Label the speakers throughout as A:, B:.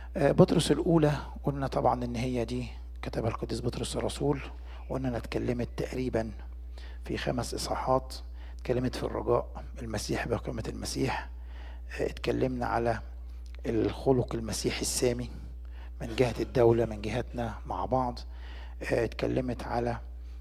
A: آه، بطرس الأولى قلنا طبعا إن هي دي كتبها القديس بطرس الرسول وقلنا إنها اتكلمت تقريبا في خمس إصحاحات اتكلمت في الرجاء المسيح بقيمة المسيح آه، اتكلمنا على الخلق المسيحي السامي من جهة الدولة من جهتنا مع بعض آه، اتكلمت على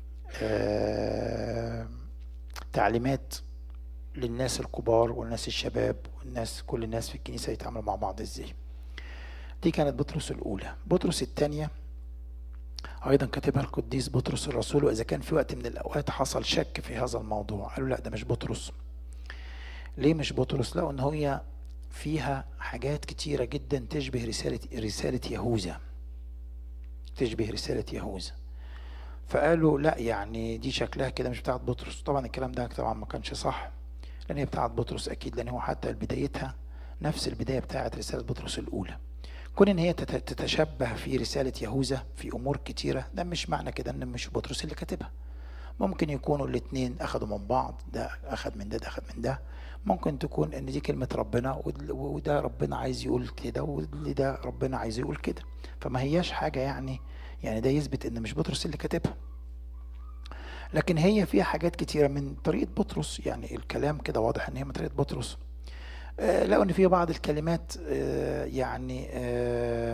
A: آه، تعليمات للناس الكبار والناس الشباب والناس كل الناس في الكنيسة يتعاملوا مع بعض ازاي دي كانت بطرس الأولى بطرس الثانية أيضا كاتبها القديس بطرس الرسول وإذا كان في وقت من الأوقات حصل شك في هذا الموضوع قالوا لا ده مش بطرس ليه مش بطرس؟ لقوا إن هي فيها حاجات كتيرة جدا تشبه رسالة رسالة يهوذا تشبه رسالة يهوذا فقالوا لا يعني دي شكلها كده مش بتاعت بطرس طبعا الكلام ده طبعا ما كانش صح لان هي بتاعت بطرس اكيد لان هو حتى بدايتها نفس البدايه بتاعت رساله بطرس الاولى كون ان هي تت- تتشبه في رساله يهوذا في امور كتيره ده مش معنى كده ان مش بطرس اللي كاتبها ممكن يكونوا الاثنين اخذوا من بعض ده اخذ من ده ده اخذ من ده ممكن تكون ان دي كلمه ربنا ود- وده ربنا عايز يقول كده وده ربنا عايز يقول كده فما هياش حاجه يعني يعني ده يثبت ان مش بطرس اللي كاتبها لكن هي فيها حاجات كتيرة من طريقة بطرس يعني الكلام كده واضح ان هي من طريقة بطرس آه، لقوا ان في بعض الكلمات آه، يعني آه،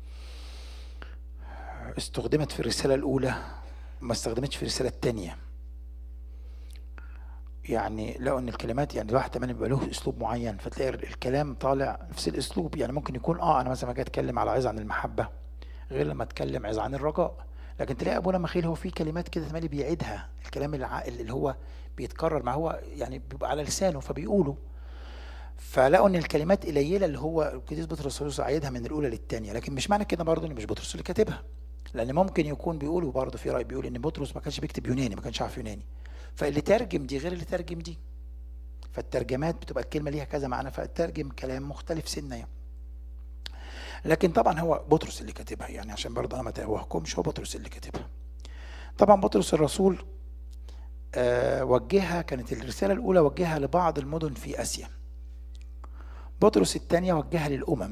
A: استخدمت في الرسالة الأولى ما استخدمتش في الرسالة الثانية يعني لقوا ان الكلمات يعني الواحد كمان بيبقى له اسلوب معين فتلاقي الكلام طالع نفس الاسلوب يعني ممكن يكون اه انا مثلا ما اجي اتكلم على عظ عن المحبه غير لما اتكلم عظ عن الرجاء لكن تلاقي ابونا مخيل هو في كلمات كده تمالي بيعيدها الكلام الع... اللي هو بيتكرر ما هو يعني بيبقى على لسانه فبيقوله فلقوا ان الكلمات قليله اللي هو القديس بطرس الرسول عايدها من الاولى للثانيه لكن مش معنى كده برضه ان مش بطرس اللي كاتبها لان ممكن يكون بيقولوا برضه في راي بيقول ان بطرس ما كانش بيكتب يوناني ما كانش عارف يوناني فاللي ترجم دي غير اللي ترجم دي فالترجمات بتبقى الكلمه ليها كذا معنى فترجم كلام مختلف سنه يعني لكن طبعا هو بطرس اللي كاتبها يعني عشان برضه انا ما اتوهكمش هو بطرس اللي كاتبها طبعا بطرس الرسول آه وجهها كانت الرساله الاولى وجهها لبعض المدن في اسيا بطرس الثانيه وجهها للامم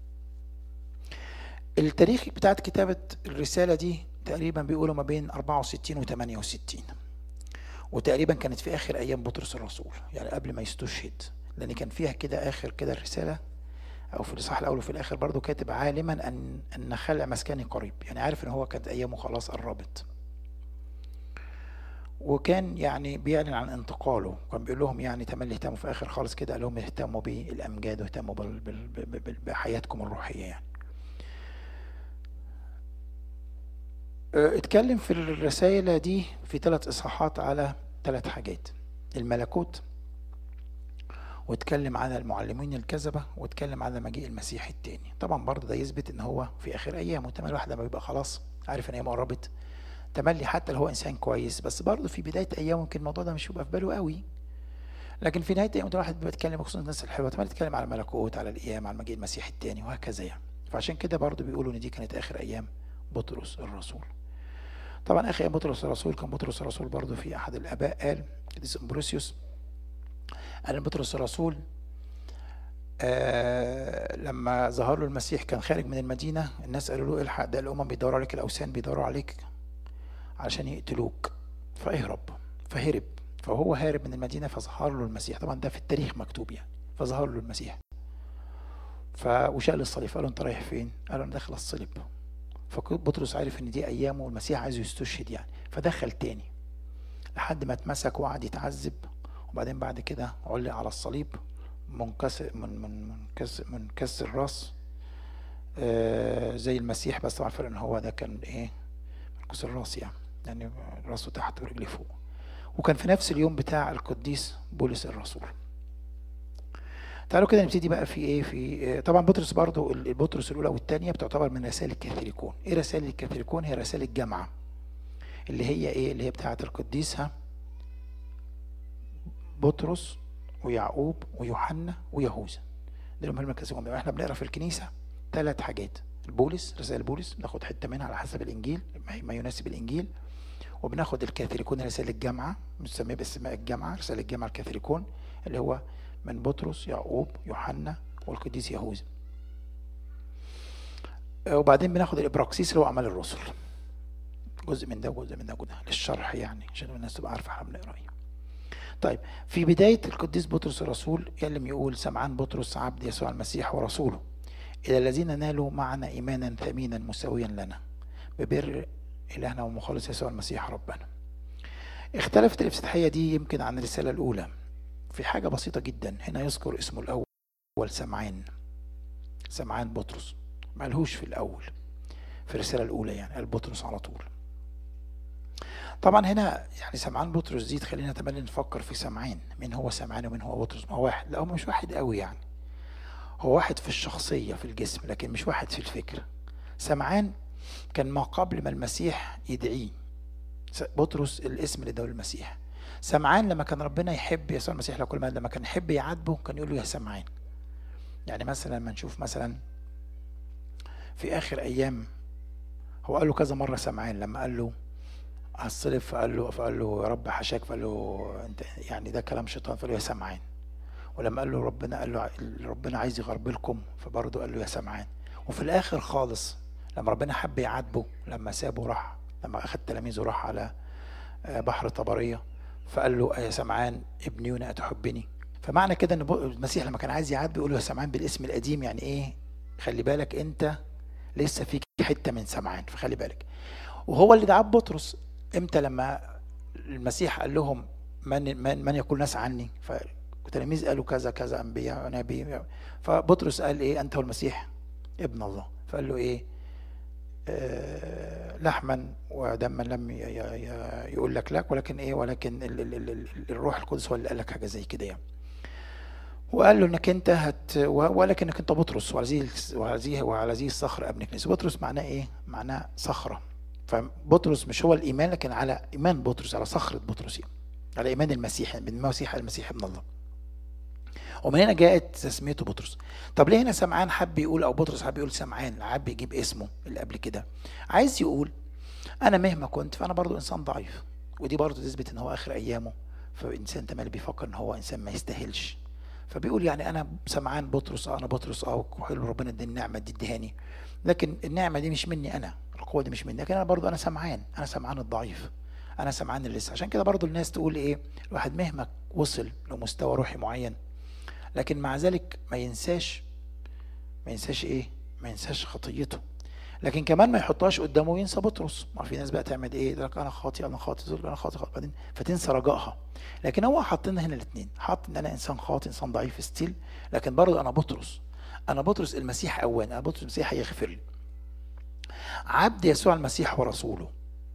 A: التاريخ بتاعت كتابه الرساله دي تقريبا بيقولوا ما بين 64 و 68 وتقريبا كانت في اخر ايام بطرس الرسول يعني قبل ما يستشهد لان كان فيها كده اخر كده الرساله او في الاصحاح الاول وفي الاخر برضه كاتب عالما ان ان خلع مسكني قريب يعني عارف ان هو كانت ايامه خلاص قربت وكان يعني بيعلن عن انتقاله كان بيقول لهم يعني تملي اهتموا في اخر خالص كده قال لهم اهتموا بالامجاد واهتموا بال- بال- بال- بال- بحياتكم الروحيه يعني اه، اتكلم في الرسائل دي في ثلاث اصحاحات على ثلاث حاجات الملكوت واتكلم على المعلمين الكذبة واتكلم على مجيء المسيح التاني طبعا برضه ده يثبت ان هو في اخر ايامه تمام الواحد لما بيبقى خلاص عارف ان ايامه قربت تملي حتى لو هو انسان كويس بس برضه في بدايه ايامه يمكن الموضوع ده مش بيبقى في باله قوي لكن في نهايه ايامه الواحد بيتكلم خصوصا الناس الحلوه تملي يتكلم على الملكوت على القيامه على مجيء المسيح التاني وهكذا يعني فعشان كده برضه بيقولوا ان دي كانت اخر ايام بطرس الرسول طبعا اخر ايام بطرس الرسول كان بطرس الرسول برضه في احد الاباء قال قديس امبروسيوس قال ان بطرس الرسول آه لما ظهر له المسيح كان خارج من المدينة الناس قالوا له الحق ده الأمم بيدوروا عليك الأوثان بيدوروا عليك علشان يقتلوك فاهرب فهرب فهو هارب من المدينة فظهر له المسيح طبعا ده في التاريخ مكتوب يعني فظهر له المسيح ف وشال الصليب فقال له انت رايح فين؟ قال له انا داخل الصليب فبطرس عارف ان دي ايامه والمسيح عايزه يستشهد يعني فدخل تاني لحد ما اتمسك وقعد يتعذب وبعدين بعد كده علق على الصليب منكسر من من منكسر منكسر الراس آه زي المسيح بس طبعا الفرق ان هو ده كان ايه منكسر الراس يعني يعني راسه تحت ورجليه فوق وكان في نفس اليوم بتاع القديس بولس الرسول تعالوا كده نبتدي بقى في ايه في آه، طبعا بطرس برضو ال- بطرس الاولى والثانيه بتعتبر من رسائل الكاثوليكون ايه رسائل الكاثوليكون هي رسائل الجامعه اللي هي ايه اللي هي بتاعه القديس ها بطرس ويعقوب ويوحنا ويهوذا دول هم المركزين احنا بنقرا في الكنيسه ثلاث حاجات البولس رسائل بولس بناخد حته منها على حسب الانجيل ما- ما يناسب الانجيل وبناخد الكاثوليكون رسائل الجامعه بنسميه باسماء الجامعه رسائل الجامعه الكاثوليكون اللي هو من بطرس يعقوب يوحنا والقديس يهوذا وبعدين بناخد الابراكسيس اللي هو اعمال الرسل جزء من ده وجزء من ده وجزء للشرح يعني عشان الناس تبقى عارفه احنا بنقرا ايه طيب في بداية القديس بطرس الرسول يلم يقول سمعان بطرس عبد يسوع المسيح ورسوله إلى الذين نالوا معنا إيمانا ثمينا مساويا لنا ببر إلهنا ومخلص يسوع المسيح ربنا اختلفت الافتتاحية دي يمكن عن الرسالة الأولى في حاجة بسيطة جدا هنا يذكر اسمه الأول سمعان سمعان بطرس مالهوش في الأول في الرسالة الأولى يعني قال بطرس على طول طبعا هنا يعني سمعان بطرس دي تخلينا تملي نفكر في سمعان مين هو سمعان ومين هو بطرس ما هو واحد لا هو مش واحد قوي يعني هو واحد في الشخصية في الجسم لكن مش واحد في الفكر سمعان كان ما قبل ما المسيح يدعيه بطرس الاسم اللي اداه المسيح سمعان لما كان ربنا يحب يسوع المسيح لكل ما لما كان يحب يعاتبه كان يقول له يا سمعان يعني مثلا لما نشوف مثلا في اخر ايام هو قال له كذا مره سمعان لما قال له الصلب فقال له فقال له يا رب حشاك فقال له انت يعني ده كلام شيطان فقال له يا سمعان ولما قال له ربنا قال له ربنا عايز يغربلكم فبرضه قال له يا سمعان وفي الاخر خالص لما ربنا حب يعاتبه لما سابه راح لما اخذ تلاميذه راح على بحر طبريه فقال له يا سمعان ابن يونا اتحبني فمعنى كده ان المسيح لما كان عايز يعاتبه يقول له يا سمعان بالاسم القديم يعني ايه خلي بالك انت لسه فيك حته من سمعان فخلي بالك وهو اللي دعاه بطرس امتى لما المسيح قال لهم من من, من يقول ناس عني فالتلاميذ قالوا كذا كذا انبياء ونبي فبطرس قال ايه انت هو المسيح ابن الله فقال له ايه آه لحما ودما لم يقول لك لك ولكن ايه ولكن ال ال ال الروح القدس هو اللي قال لك حاجه زي كده يعني وقال له انك انت هت ولكنك انت بطرس وهذه وعلى هذه الصخره ابن كنيسه بطرس معناه ايه؟ معناه صخره فبطرس مش هو الايمان لكن على ايمان بطرس على صخره بطرس يعني. على ايمان المسيح بالمسيح المسيح ابن الله ومن هنا جاءت تسميته بطرس طب ليه هنا سمعان حب يقول او بطرس حب يقول سمعان حب يجيب اسمه اللي قبل كده عايز يقول انا مهما كنت فانا برضو انسان ضعيف ودي برضو تثبت ان هو اخر ايامه فانسان تمام بيفكر ان هو انسان ما يستاهلش فبيقول يعني انا سمعان بطرس اه انا بطرس اه وحلو ربنا اداني النعمه دي ادهاني لكن النعمه دي مش مني انا القوه دي مش مني لكن انا برضو انا سمعان انا سمعان الضعيف انا سمعان اللي لسه عشان كده برضو الناس تقول ايه الواحد مهما وصل لمستوى روحي معين لكن مع ذلك ما ينساش ما ينساش ايه ما ينساش خطيته لكن كمان ما يحطهاش قدامه وينسى بطرس ما في ناس بقى تعمل ايه لك انا خاطئ انا خاطئ انا خاطئ خاطئ بعدين فتنسى رجائها لكن هو حاط لنا هنا الاثنين حاط ان انا انسان خاطئ انسان ضعيف ستيل لكن برضه انا بطرس انا بطرس المسيح اوان انا بطرس المسيح هيغفر لي عبد يسوع المسيح ورسوله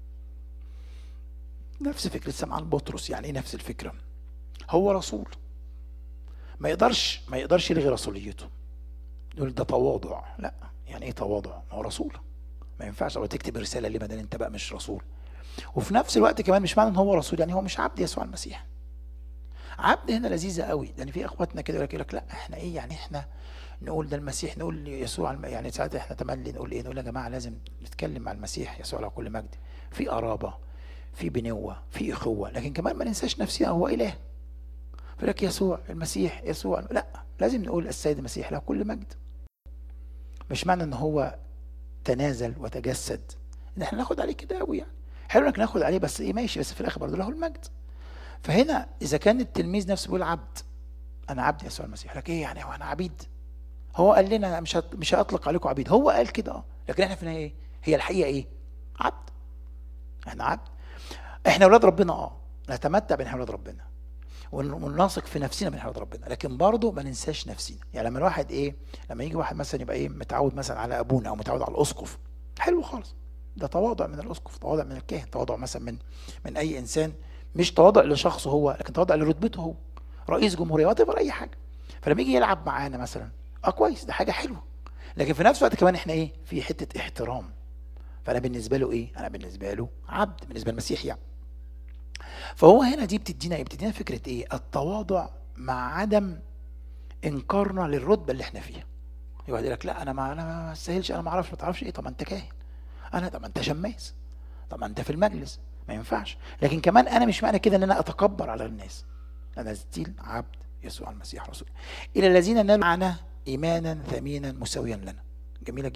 A: نفس فكرة سمعان بطرس يعني ايه نفس الفكرة هو رسول ما يقدرش ما يقدرش يلغي رسوليته يقول ده تواضع لا يعني ايه تواضع ما هو رسول ما ينفعش لو تكتب رساله ليه ما دام انت بقى مش رسول وفي نفس الوقت كمان مش معنى ان هو رسول يعني هو مش عبد يسوع المسيح عبد هنا لذيذه قوي لان في اخواتنا كده يقول لك لا احنا ايه يعني احنا نقول ده المسيح نقول يسوع يعني ساعات احنا تملي نقول ايه نقول يا جماعه لازم نتكلم مع المسيح يسوع على كل مجد في قرابه في بنوه في اخوه لكن كمان ما ننساش نفسنا هو اله فلك يسوع المسيح يسوع لا لازم نقول السيد المسيح له كل مجد مش معنى ان هو تنازل وتجسد ان احنا ناخد عليه كده قوي يعني حلو انك ناخد عليه بس ايه ماشي بس في الاخر برضه له المجد فهنا اذا كان التلميذ نفسه بيقول عبد انا عبد يسوع المسيح لك ايه يعني هو انا عبيد هو قال لنا مش هت... مش هطلق عليكم عبيد هو قال كده اه لكن احنا في ايه هي الحقيقه ايه عبد احنا عبد احنا اولاد ربنا اه نتمتع بان احنا اولاد ربنا ونثق في نفسنا من حضرة ربنا لكن برضه ما ننساش نفسنا يعني لما الواحد ايه لما يجي واحد مثلا يبقى ايه متعود مثلا على ابونا او متعود على الاسقف حلو خالص ده تواضع من الاسقف تواضع من الكاهن تواضع مثلا من من اي انسان مش تواضع لشخصه هو لكن تواضع لرتبته هو رئيس جمهوريه وات اي حاجه فلما يجي يلعب معانا مثلا اه كويس ده حاجه حلوه لكن في نفس الوقت كمان احنا ايه في حته احترام فانا بالنسبه له ايه انا بالنسبه له عبد بالنسبه للمسيح يعني فهو هنا دي بتدينا ايه بتدينا فكره ايه التواضع مع عدم انكارنا للرتبه اللي احنا فيها يقعد لك لا انا ما انا ما استاهلش انا ما اعرفش ما تعرفش ايه طب ما انت كاهن انا طب ما انت شماس طب ما انت في المجلس ما ينفعش لكن كمان انا مش معنى كده ان انا اتكبر على الناس انا ستيل عبد يسوع المسيح رسول الى الذين نالوا معنا ايمانا ثمينا مساويا لنا جميله جدا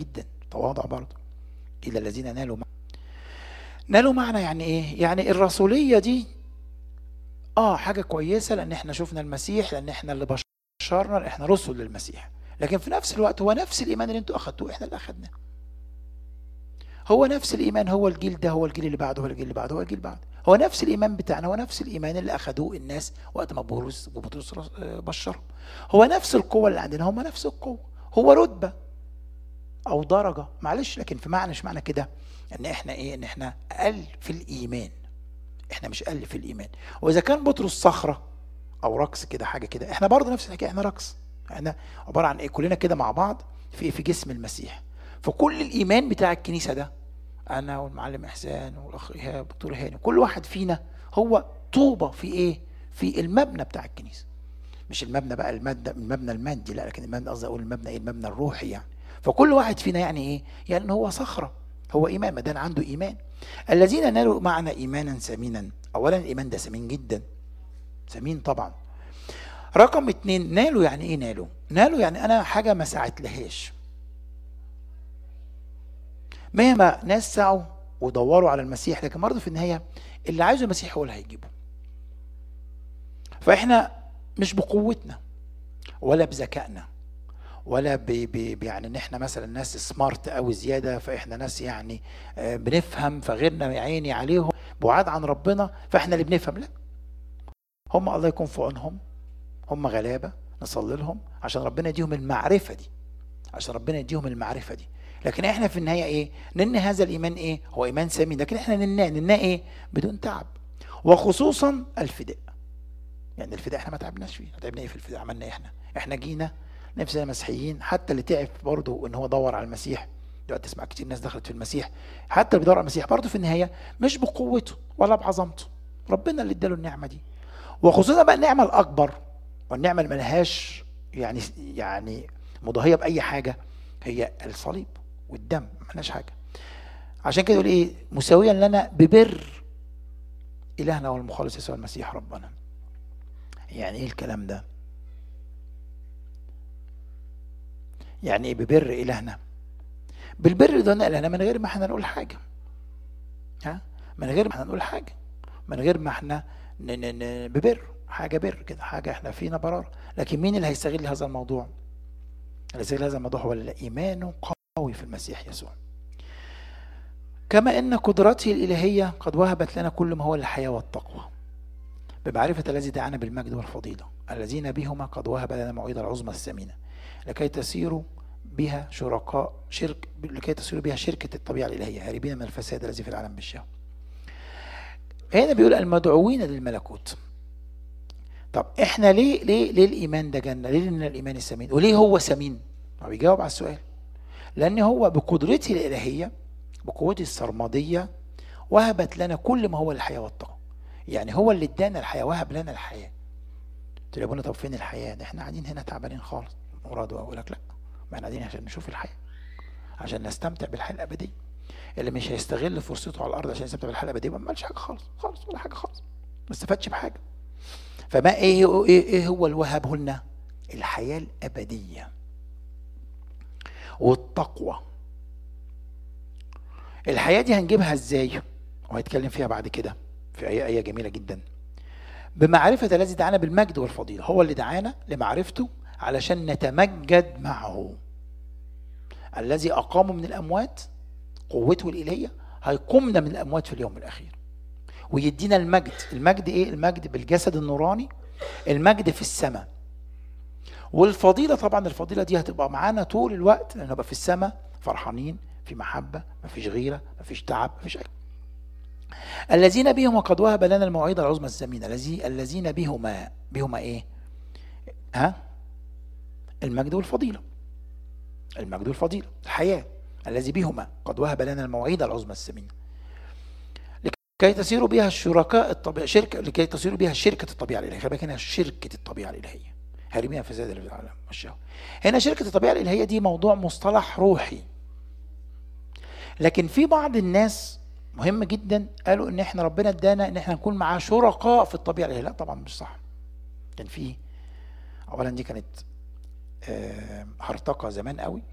A: تواضع برضه الى الذين نالوا معنى. نالوا معنى يعني ايه يعني الرسوليه دي اه حاجه كويسه لان احنا شفنا المسيح لان احنا اللي بشرنا لأن احنا رسل للمسيح لكن في نفس الوقت هو نفس الايمان اللي انتوا اخدتوه احنا اللي اخدناه هو نفس الايمان هو الجيل ده هو الجيل اللي بعده هو الجيل اللي بعده هو الجيل اللي بعده هو نفس الايمان بتاعنا هو نفس الايمان اللي اخدوه الناس وقت ما بولس بطرس بشرهم هو نفس القوه اللي عندنا هم نفس القوه هو رتبه او درجه معلش لكن في معنى مش معنى كده ان احنا ايه ان احنا اقل في الايمان احنا مش اقل في الايمان واذا كان بطرس صخره او رقص كده حاجه كده احنا برضه نفس الحكايه احنا رقص احنا عباره عن ايه كلنا كده مع بعض في في جسم المسيح فكل الايمان بتاع الكنيسه ده انا والمعلم احسان والاخ ايهاب والدكتور هاني كل واحد فينا هو طوبه في ايه في المبنى بتاع الكنيسه مش المبنى بقى المادة المبنى المادي لا لكن المبنى قصدي اقول المبنى ايه المبنى الروحي يعني فكل واحد فينا يعني ايه يعني ان هو صخره هو ايمان ما دام عنده ايمان الذين نالوا معنا ايمانا ثمينا اولا الايمان ده ثمين جدا ثمين طبعا رقم اتنين نالوا يعني ايه نالوا نالوا يعني انا حاجه ما ساعتلهاش مهما ناس سعوا ودوروا على المسيح لكن برضه في النهايه اللي عايزه المسيح هو اللي هيجيبه فاحنا مش بقوتنا ولا بذكائنا ولا ب ب يعني ان احنا مثلا ناس سمارت قوي زياده فاحنا ناس يعني آه، بنفهم فغيرنا يا عيني عليهم بعاد عن ربنا فاحنا اللي بنفهم لا هم الله يكون في عونهم هم غلابه نصلي لهم عشان ربنا يديهم المعرفه دي عشان ربنا يديهم المعرفه دي لكن احنا في النهايه ايه نن هذا الايمان ايه هو ايمان سامي لكن احنا نناه نناه ايه بدون تعب وخصوصا الفداء يعني الفداء احنا ما تعبناش فيه تعبنا ايه في الفداء عملنا ايه احنا احنا جينا نفسنا مسيحيين حتى اللي تعب برضه ان هو دور على المسيح دلوقتي تسمع كتير ناس دخلت في المسيح حتى اللي بيدور على المسيح برضه في النهايه مش بقوته ولا بعظمته ربنا اللي اداله النعمه دي وخصوصا بقى النعمه الاكبر والنعمه اللي ملهاش يعني يعني مضاهيه باي حاجه هي الصليب والدم ملهاش حاجه عشان كده يقول ايه مساويا لنا ببر الهنا والمخلص يسوع المسيح ربنا يعني ايه الكلام ده يعني ايه ببر الهنا بالبر ده الهنا من غير ما احنا نقول حاجه ها من غير ما احنا نقول حاجه من غير ما احنا ببر حاجه بر كده حاجه احنا فينا برار لكن مين اللي هيستغل هذا الموضوع اللي هيستغل هذا الموضوع هو اللي ايمانه قوي في المسيح يسوع كما ان قدرته الالهيه قد وهبت لنا كل ما هو الحياه والتقوى بمعرفه الذي دعانا بالمجد والفضيله الذين بهما قد وهب لنا موعظه العظمى الثمينه لكي تسيروا بها شركاء شرك لكي تصيروا بها شركة الطبيعة الإلهية هاربين من الفساد الذي في العالم بالشهوة هنا بيقول المدعوين للملكوت طب احنا ليه ليه ليه الايمان ده جنه؟ ليه لان الايمان السمين؟ وليه هو سمين؟ ما بيجاوب على السؤال. لان هو بقدرته الالهيه بقوته السرمديه وهبت لنا كل ما هو الحياه والطاقه. يعني هو اللي ادانا الحياه وهب لنا الحياه. قلت له طب فين الحياه؟ ده احنا قاعدين هنا تعبانين خالص. مراد اقول لك لا ما احنا قاعدين عشان نشوف الحياه عشان نستمتع بالحياه الابديه اللي مش هيستغل فرصته على الارض عشان يستمتع بالحياه الابديه ما عملش حاجه خالص خالص ولا حاجه خالص ما استفادش بحاجه فما ايه ايه, إيه هو اللي وهبه لنا الحياه الابديه والتقوى الحياه دي هنجيبها ازاي وهيتكلم فيها بعد كده في ايه ايه جميله جدا بمعرفه الذي دعانا بالمجد والفضيله هو اللي دعانا لمعرفته علشان نتمجد معه الذي أقامه من الأموات قوته الإلهية هيقومنا من الأموات في اليوم الأخير ويدينا المجد المجد إيه؟ المجد بالجسد النوراني المجد في السماء والفضيلة طبعا الفضيلة دي هتبقى معانا طول الوقت لأن نبقى في السماء فرحانين في محبة مفيش غيرة مفيش تعب مفيش أي الذين بهم قد وهب لنا الموعظة العظمى الزمينة الذين بهما بهما إيه؟ ها؟ المجد والفضيلة المجد والفضيلة الحياة الذي بهما قد وهب لنا الموعظة العظمى الثمينة لكي تسيروا بها الشركاء الطبيعة شركة لكي تسيروا بها شركة الطبيعة الإلهية خلي هنا شركة الطبيعة الإلهية هاربين فساد العالم والشهوة هنا شركة الطبيعة الإلهية دي موضوع مصطلح روحي لكن في بعض الناس مهم جدا قالوا ان احنا ربنا ادانا ان احنا نكون معاه شركاء في الطبيعه الالهيه لا طبعا مش صح كان في اولا دي كانت هرطقه زمان قوي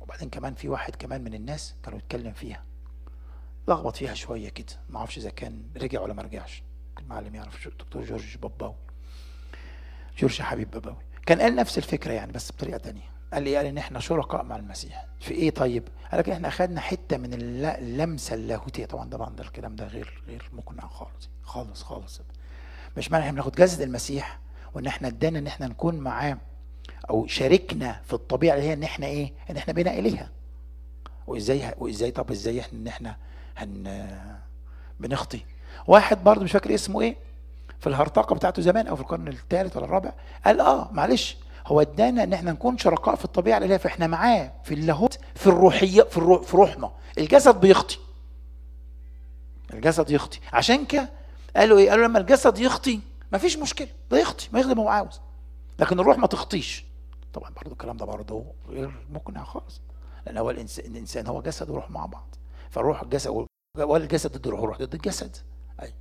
A: وبعدين كمان في واحد كمان من الناس كانوا يتكلم فيها لخبط فيها شويه كده ما اعرفش اذا كان رجع ولا ما رجعش المعلم يعرف الدكتور جورج باباوي جورج حبيب باباوي كان قال نفس الفكره يعني بس بطريقه تانية قال لي قال ان احنا شركاء مع المسيح في ايه طيب قال لك احنا اخذنا حته من اللمسه اللاهوتيه طبعا طبعا ده الكلام ده غير غير مقنع خالص خالص خالص مش معنى احنا بناخد جسد المسيح وان احنا ادانا ان احنا نكون معاه او شاركنا في الطبيعه اللي هي ان احنا ايه ان احنا بنا اليها وازاي وازاي طب ازاي احنا ان احنا هن بنخطي واحد برضه مش فاكر اسمه ايه في الهرطقه بتاعته زمان او في القرن الثالث ولا الرابع قال اه معلش هو ادانا ان احنا نكون شركاء في الطبيعه الالهيه فاحنا معاه في اللاهوت في الروحيه في, الروح في روحنا الجسد بيخطي الجسد يخطي عشان كده قالوا ايه قالوا لما الجسد يخطي مفيش مشكله ده يخطي ما يخدم هو عاوز لكن الروح ما تخطيش طبعا برضو الكلام ده برضو غير مقنع خالص لان هو الانسان, الإنسان هو جسد وروح مع بعض فالروح الجسد ولا الجسد ضد الروح الروح ضد الجسد اي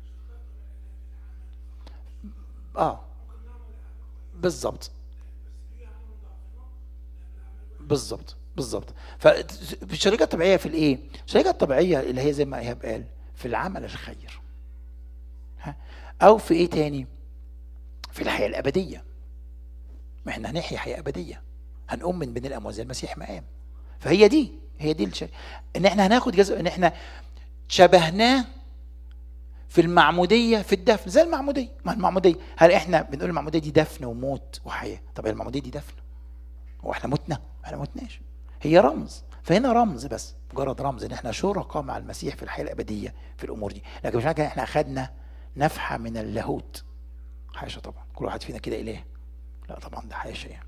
A: اه بالظبط بالظبط بالظبط ففي الشركه الطبيعيه في الايه الشركه الطبيعيه اللي هي زي ما ايهاب قال في العمل الخير ها او في ايه تاني في الحياه الابديه ما احنا هنحيا حياه ابديه هنقوم من بين الاموات زي المسيح ما قام فهي دي هي دي الشركة. ان احنا هناخد جزء ان احنا شبهناه في المعموديه في الدفن زي المعموديه ما المعموديه هل احنا بنقول المعموديه دي دفن وموت وحياه طب المعموديه دي دفن هو احنا متنا احنا متناش هي رمز فهنا رمز بس مجرد رمز ان احنا شركاء مع المسيح في الحياه الابديه في الامور دي لكن مش معنى احنا اخذنا نفحه من اللاهوت حاشا طبعا كل واحد فينا كده اله لا طبعا ده حاشا يعني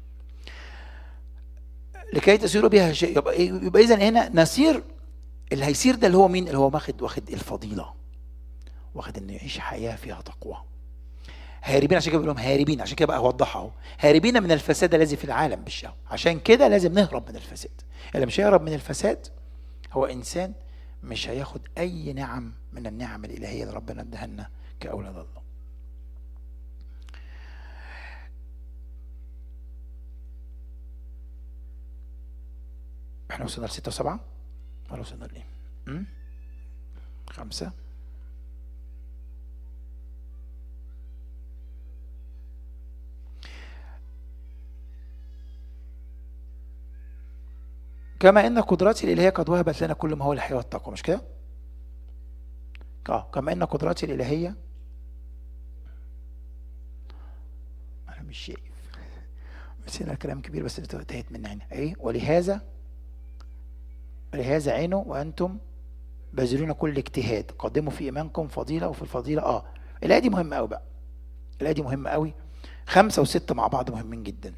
A: لكي تسيروا بها شيء يبقى, إيه؟ يبقى اذا هنا نسير اللي هيسير ده اللي هو مين اللي هو واخد واخد الفضيله واخد انه يعيش حياه فيها تقوى هاربين عشان كده بيقول لهم هاربين عشان كده بقى اوضحها اهو هاربين من الفساد الذي في العالم بالشهوه عشان كده لازم نهرب من الفساد اللي مش هيهرب من الفساد هو انسان مش هياخد اي نعم من النعم الالهيه اللي ربنا اداها لنا كاولاد الله احنا وصلنا لستة وسبعة ولا وصلنا لإيه؟ خمسة كما ان قدراتي الالهيه قد وهبت لنا كل ما هو الحياه والتقوى مش كده؟ اه كما ان قدراتي الالهيه انا مش شايف بس هنا الكلام كبير بس انتهت من هنا ايه ولهذا ولهذا عينوا وانتم باذلون كل اجتهاد قدموا في ايمانكم فضيله وفي الفضيله اه الايه دي مهمه قوي بقى الايه دي مهمه قوي خمسه وسته مع بعض مهمين جدا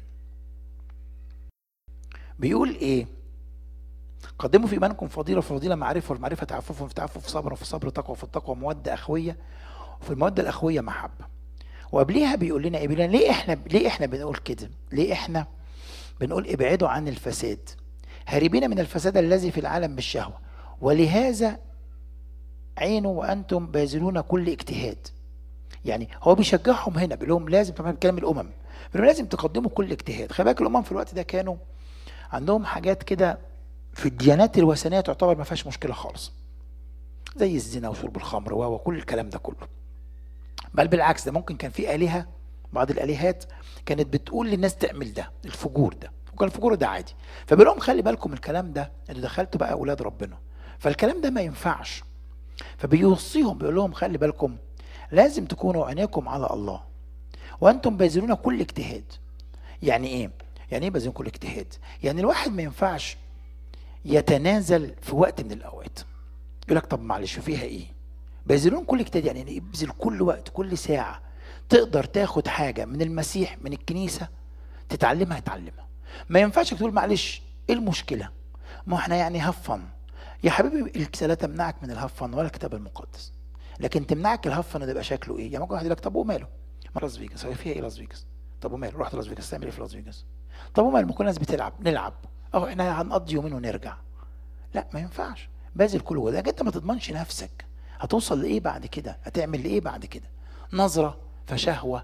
A: بيقول ايه قدموا في ايمانكم فضيله في فضيله معرفه والمعرفه تعفف وفي تعفف صبر وفي صبر تقوى وفي التقوى موده اخويه وفي الموده الاخويه محبه وقبليها بيقول لنا ايه بيقول لنا ليه احنا ليه احنا بنقول كده ليه احنا بنقول ابعدوا عن الفساد هاربين من الفساد الذي في العالم بالشهوه ولهذا عينوا وانتم باذلون كل اجتهاد يعني هو بيشجعهم هنا بيقول لهم لازم طبعا بيتكلم الامم بيقول لازم تقدموا كل اجتهاد خلي بالك الامم في الوقت ده كانوا عندهم حاجات كده في الديانات الوثنيه تعتبر ما فيهاش مشكله خالص زي الزنا وشرب الخمر وكل الكلام ده كله بل بالعكس ده ممكن كان في الهه بعض الالهات كانت بتقول للناس تعمل ده الفجور ده وكان الفجور ده عادي فبيقول لهم خلي بالكم الكلام ده انتوا دخلتوا بقى اولاد ربنا فالكلام ده ما ينفعش فبيوصيهم بيقول لهم خلي بالكم لازم تكونوا عينيكم على الله وانتم باذلون كل اجتهاد يعني ايه يعني ايه باذلون كل اجتهاد يعني الواحد ما ينفعش يتنازل في وقت من الاوقات يقول لك طب معلش فيها ايه باذلون كل اجتهاد يعني ابذل كل وقت كل ساعه تقدر تاخد حاجه من المسيح من الكنيسه تتعلمها تعلمها ما ينفعش تقول معلش ايه المشكله ما احنا يعني هفن يا حبيبي الكنيسه لا تمنعك من الهفن ولا الكتاب المقدس لكن تمنعك الهفن ده يبقى شكله ايه يعني ممكن واحد يقول لك طب وماله ما لاس فيجاس هو فيها ايه لاس فيجاس طب وماله رحت لاس فيجاس تعمل ايه في لاس فيجاس طب وماله ممكن الناس بتلعب نلعب اهو احنا هنقضي يومين ونرجع لا ما ينفعش باذل كل ده انت ما تضمنش نفسك هتوصل لايه بعد كده هتعمل لايه بعد كده نظره فشهوه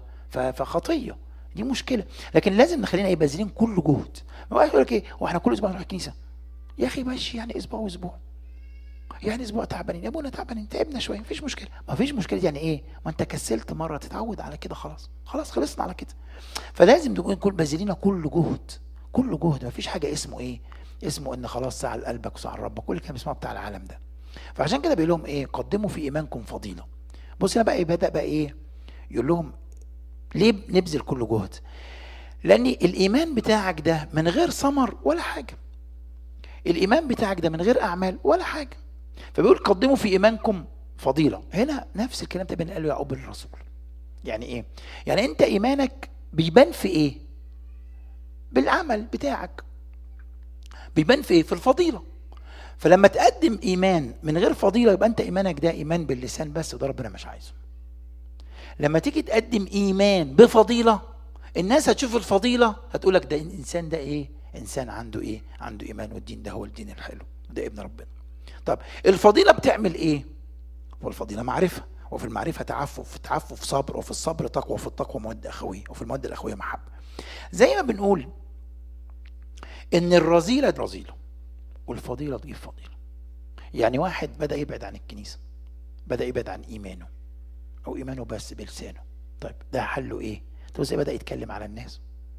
A: فخطيه دي مشكله لكن لازم نخلينا ايه باذلين كل جهد ما يقول لك ايه واحنا كل اسبوع نروح الكنيسه يا اخي ماشي يعني اسبوع واسبوع يعني اسبوع تعبانين يا ابونا تعبانين تعبنا شويه مفيش مشكله مفيش مشكله يعني ايه ما انت كسلت مره تتعود على كده خلاص خلاص خلصنا على كده فلازم نكون كل باذلين كل جهد كل جهد مفيش حاجه اسمه ايه اسمه ان خلاص ساعه لقلبك وساعه لربك كل الكلام اسمه بتاع العالم ده فعشان كده بيقول لهم ايه قدموا في ايمانكم فضيله بص هنا بقى ايه بدا بقى ايه يقول لهم ليه نبذل كل جهد لان الايمان بتاعك ده من غير ثمر ولا حاجه الايمان بتاعك ده من غير اعمال ولا حاجه فبيقول قدموا في ايمانكم فضيله هنا نفس الكلام ده بين قاله يعقوب الرسول يعني ايه يعني انت ايمانك بيبان في ايه بالعمل بتاعك بيبان في ايه في الفضيله فلما تقدم ايمان من غير فضيله يبقى انت ايمانك ده ايمان باللسان بس وده ربنا مش عايزه لما تيجي تقدم ايمان بفضيله الناس هتشوف الفضيله هتقول لك ده الانسان ده ايه انسان عنده ايه عنده ايمان والدين ده هو الدين الحلو ده ابن ربنا طب الفضيله بتعمل ايه والفضيله معرفه وفي المعرفه تعفف تعفف صبر وفي الصبر تقوى وفي التقوى موده اخويه وفي الموده الاخويه محبه زي ما بنقول ان الرذيله رذيله والفضيله تجيب فضيله يعني واحد بدا يبعد عن الكنيسه بدا يبعد عن ايمانه او ايمانه بس بلسانه طيب ده حله ايه تبص بدا يتكلم على الناس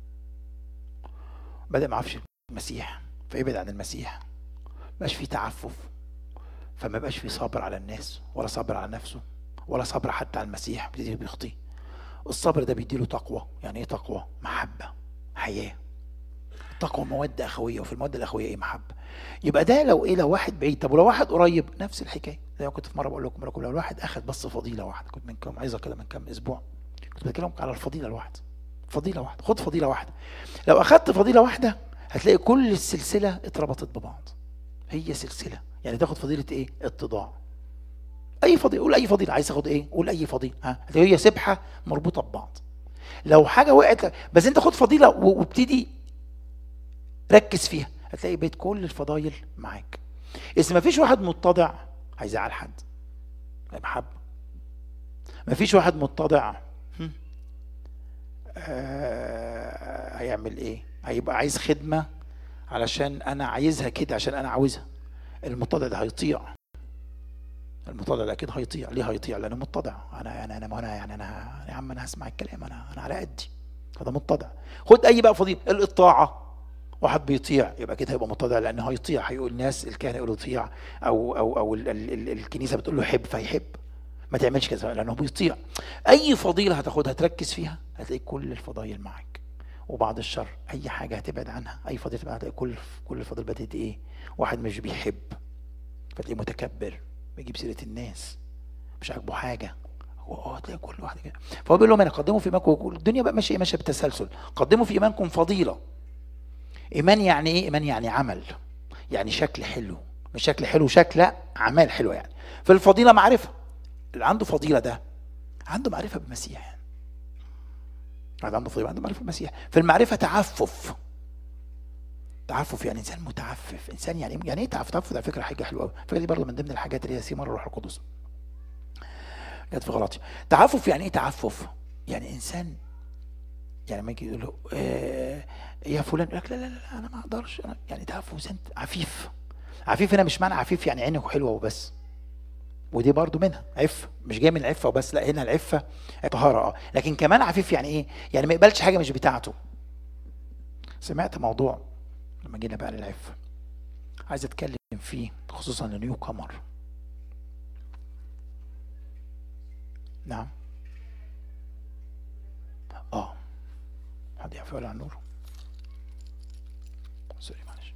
A: بدا ما يعرفش المسيح فيبعد عن المسيح مبقاش فيه تعفف فما بقاش فيه صبر على الناس ولا صبر على نفسه ولا صبر حتى على المسيح بيبتدي بيخطي الصبر ده بيديله تقوى يعني ايه تقوى محبه حياه تقوى مودة أخوية وفي المودة الأخوية إيه محبة يبقى ده لو إيه لو واحد بعيد طب ولو واحد قريب نفس الحكاية زي ما كنت في مرة بقول لكم لكم لو الواحد أخذ بس فضيلة واحدة كنت من كام عايزة كده من كام أسبوع كنت بتكلم على الفضيلة الواحدة فضيلة واحدة خد فضيلة واحدة لو أخذت فضيلة واحدة هتلاقي كل السلسلة اتربطت ببعض هي سلسلة يعني تاخد فضيلة إيه اتضاع أي فضيلة قول أي فضيلة عايز تاخد إيه قول أي فضيلة ها هي سبحة مربوطة ببعض لو حاجة وقعت بس أنت خد فضيلة وابتدي ركز فيها هتلاقي بيت كل الفضايل معاك اذا ما فيش واحد متضع هيزعل حد محب ما فيش واحد متضع آه هيعمل ايه هيبقى عايز خدمة علشان انا عايزها كده عشان انا عاوزها المتضع ده هيطيع المتضع ده اكيد هيطيع ليه هيطيع لانه متضع انا انا انا انا يعني انا يا عم انا هسمع الكلام انا انا على قدي هذا متضع خد اي بقى فضيله الطاعه واحد بيطيع يبقى كده هيبقى متضع لانه هيطيع هيقول الناس الكهنه يقولوا طيع او او او ال ال ال الكنيسه بتقول له حب فيحب ما تعملش كذا لانه بيطيع اي فضيله هتاخدها تركز فيها هتلاقي كل الفضايل معاك وبعد الشر اي حاجه هتبعد عنها اي فضيله تبعد هتلاقي كل كل الفضيله بدات ايه واحد مش بيحب فتلاقيه متكبر بيجيب سيره الناس مش عاجبه حاجه هو اه تلاقي كل واحد كده فهو بيقول لهم انا قدموا في ايمانكم الدنيا بقى ماشيه ماشيه بالتسلسل قدموا في ايمانكم فضيله ايمان يعني ايه ايمان يعني عمل يعني شكل حلو مش شكل حلو شكل لا اعمال حلوه يعني في الفضيله معرفه اللي عنده فضيله ده عنده معرفه بالمسيح يعني عنده فضيله عنده معرفه بالمسيح في المعرفه تعفف تعفف يعني انسان متعفف انسان يعني يعني ايه تعفف تعفف ده فكره حاجه حلوه قوي الفكره دي برضه من ضمن الحاجات اللي هي سيمار الروح القدس جت في غلطي تعفف يعني ايه تعفف يعني انسان يعني لما يجي يقول له آه يا فلان يقول لك لا لا لا انا ما اقدرش انا يعني تعرف وسنت عفيف عفيف هنا مش معنى عفيف يعني عينه حلوه وبس ودي برضو منها عفه مش جاي من العفه وبس لا هنا العفه طهاره اه لكن كمان عفيف يعني ايه يعني ما يقبلش حاجه مش بتاعته سمعت موضوع لما جينا بقى للعفه عايز اتكلم فيه خصوصا لنيو كامر نعم اه حد يعرف ولا عن نور سوري معلش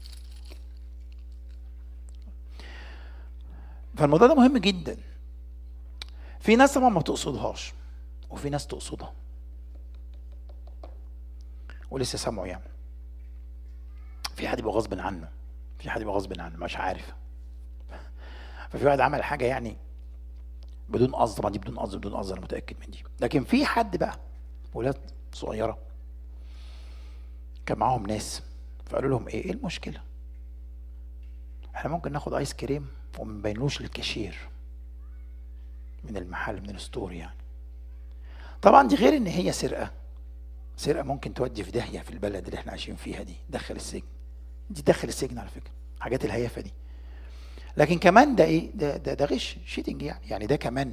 A: فالموضوع ده مهم جدا في ناس طبعا ما تقصدهاش وفي ناس تقصدها ولسه سامعه يعني في حد يبقى غصب عنه في حد يبقى غصب عنه مش عارف ففي واحد عمل حاجه يعني بدون قصد ما دي بدون قصد بدون قصد انا متاكد من دي لكن في حد بقى ولاد صغيره كان معاهم ناس فقالوا لهم ايه ايه المشكله احنا ممكن ناخد ايس كريم وما نبينوش للكاشير من المحل من الستور يعني طبعا دي غير ان هي سرقه سرقه ممكن تودي في داهيه في البلد اللي احنا عايشين فيها دي دخل السجن دي دخل السجن على فكره حاجات الهيافه دي لكن كمان ده ايه ده ده, ده غش شيتنج يعني يعني ده كمان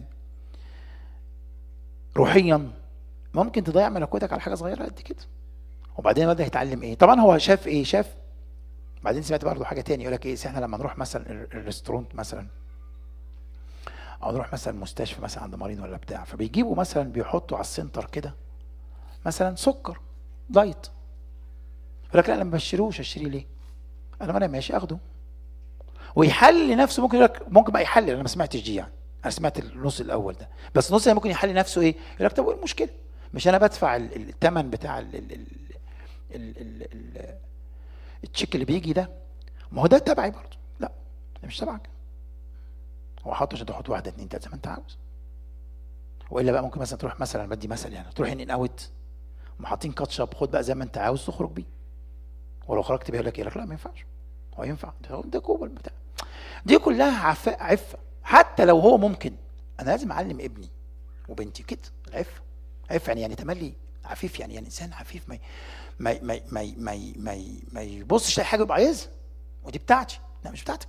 A: روحيا ممكن تضيع ملكوتك على حاجه صغيره قد كده وبعدين بدا يتعلم ايه طبعا هو شاف ايه شاف بعدين سمعت برضه حاجه تاني يقول لك ايه احنا لما نروح مثلا الريستورانت مثلا او نروح مثلا مستشفى مثلا عند مريض ولا بتاع فبيجيبوا مثلا بيحطوا على السنتر كده مثلا سكر دايت يقول لك لا انا ما بشتروش اشتريه ليه؟ انا ما انا ماشي اخده ويحل لنفسه ممكن يقول لك ممكن بقى يحلل انا ما سمعتش دي يعني انا سمعت النص الاول ده بس النص ممكن يحل نفسه ايه؟ يقول لك طب ايه المشكله؟ مش انا بدفع الثمن بتاع ال ال ال ال ال ال التشيك اللي بيجي ده ما هو ده تبعي برضه لا ده مش تبعك هو حاطه عشان تحط واحده اثنين ثلاثه زي ما انت عاوز والا بقى ممكن مثلا تروح مثلا بدي مثل يعني تروح ان اوت حاطين كاتشب خد بقى زي ما انت عاوز تخرج بيه ولو خرجت بيه يقول لك ايه لك لا ما ينفعش هو ينفع ده كوبل بتاع دي كلها عفاء عفه حتى لو هو ممكن انا لازم اعلم ابني وبنتي كده العفه عفه يعني يعني تملي عفيف يعني يعني انسان عفيف ما ما ما ما ما ما, ما يبصش لاي حاجه يبقى عايزها ودي بتاعتي لا مش بتاعتك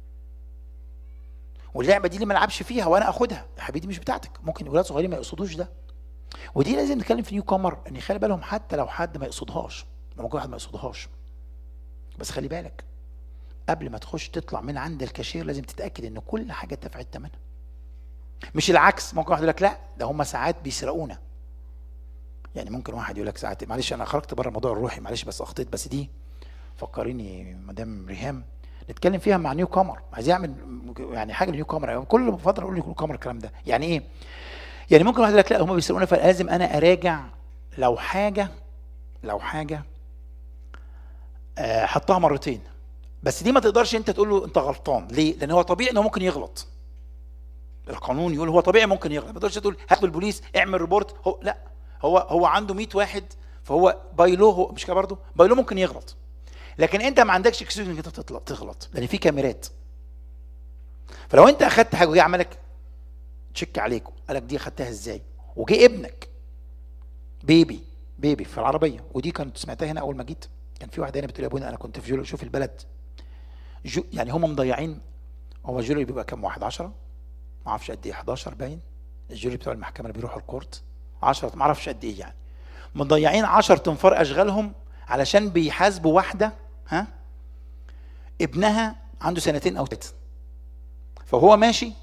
A: واللعبه دي اللي ما العبش فيها وانا اخدها يا حبيبي مش بتاعتك ممكن اولاد صغيرين ما يقصدوش ده ودي لازم نتكلم في نيو كامر ان يخلي بالهم حتى لو حد ما يقصدهاش ممكن واحد ما يقصدهاش بس خلي بالك قبل ما تخش تطلع من عند الكاشير لازم تتاكد ان كل حاجه دفعت ثمنها مش العكس ممكن واحد يقول لك لا ده هم ساعات بيسرقونا يعني ممكن واحد يقول لك ساعات معلش انا خرجت بره الموضوع الروحي معلش بس اخطيت بس دي فكريني مدام ريهام نتكلم فيها مع نيو كامر عايز يعمل يعني حاجه لنيو كامر يعني كل فتره اقول نيو كامر الكلام ده يعني ايه يعني ممكن واحد يقول لك لا هم بيسرقونا فلازم انا اراجع لو حاجه لو حاجه آه، حطها مرتين بس دي ما تقدرش انت تقول له انت غلطان ليه لان هو طبيعي انه ممكن يغلط القانون يقول هو طبيعي ممكن يغلط ما تقدرش تقول هات البوليس اعمل ريبورت هو لا هو هو عنده 100 واحد فهو بايلو هو مش كده برضه بايلو ممكن يغلط لكن انت ما عندكش اكسكيوز انك انت تغلط لان في كاميرات فلو انت اخدت حاجه وجه عملك تشيك عليك قال لك دي اخدتها ازاي وجه ابنك بيبي بيبي في العربيه ودي كنت سمعتها هنا اول ما جيت كان في واحده هنا بتقول يا ابونا انا كنت في جولو شوف البلد جو يعني هم مضيعين هو جولو بيبقى كام واحد 10 ما اعرفش قد ايه 11 باين الجوري بتوع المحكمه اللي بيروحوا الكورت 10 ما اعرفش قد ايه يعني مضيعين 10 تنفار اشغالهم علشان بيحاسبوا واحده ها ابنها عنده سنتين او ثلاثه فهو ماشي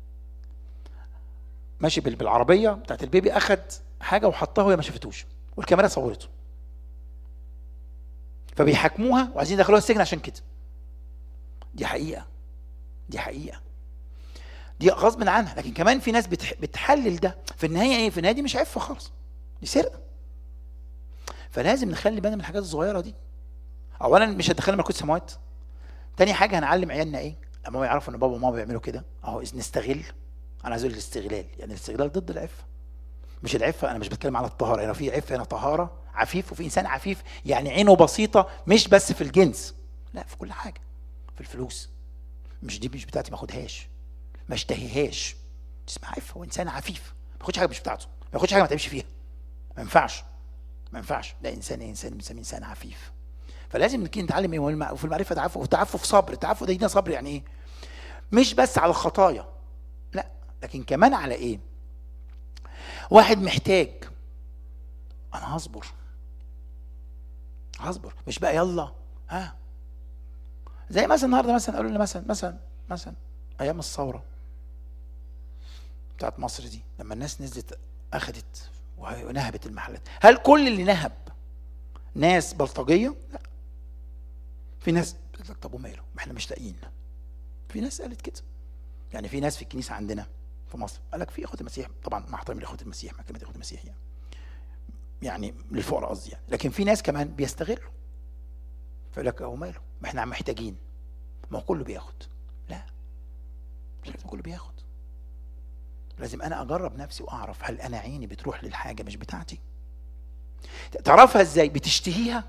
A: ماشي بالعربيه بتاعت البيبي اخد حاجه وحطها وهي ما شافتوش والكاميرا صورته فبيحاكموها وعايزين يدخلوها السجن عشان كده دي حقيقه دي حقيقه دي غصب عنها لكن كمان في ناس بتح... بتحلل ده في النهايه ايه في النهايه دي مش عفه خالص دي سرقه فلازم نخلي بالنا من الحاجات الصغيره دي اولا مش هتدخلنا ملكوت السماوات تاني حاجه هنعلم عيالنا ايه لما هم يعرفوا ان بابا وماما بيعملوا كده اهو نستغل انا عايز اقول الاستغلال يعني الاستغلال ضد العفه مش العفه انا مش بتكلم على الطهاره هنا يعني في عفه هنا طهاره عفيف وفي انسان عفيف يعني عينه بسيطه مش بس في الجنس لا في كل حاجه في الفلوس مش دي مش بتاعتي ما اخدهاش ما اشتهيهاش اسمها عفه وانسان عفيف ما ياخدش حاجه مش بتاعته ما ياخدش حاجه ما تعملش فيها ما ينفعش ما ينفعش ده انسان انسان بنسميه انسان عفيف فلازم نتعلم ايه وفي المعرفه تعفف وتعفف صبر التعفف ده صبر يعني ايه مش بس على الخطايا لا لكن كمان على ايه واحد محتاج انا هصبر هصبر مش بقى يلا ها زي مثلا النهارده مثلا قالوا لنا مثلا مثلا مثلا ايام الثوره بتاعت مصر دي لما الناس نزلت اخذت ونهبت المحلات هل كل اللي نهب ناس بلطجيه لا في ناس قالت لك طب وماله ما احنا مش لاقيين في ناس قالت كده يعني في ناس في الكنيسه عندنا في مصر قال لك في اخوه المسيح طبعا مع احترامي لاخوه المسيح محكمه اخوه المسيح يعني يعني للفقراء قصدي يعني لكن في ناس كمان بيستغلوا فيقول لك هو ماله ما احنا محتاجين ما هو كله بياخد لا مش لازم كله بياخد لازم انا اجرب نفسي واعرف هل انا عيني بتروح للحاجه مش بتاعتي تعرفها ازاي بتشتهيها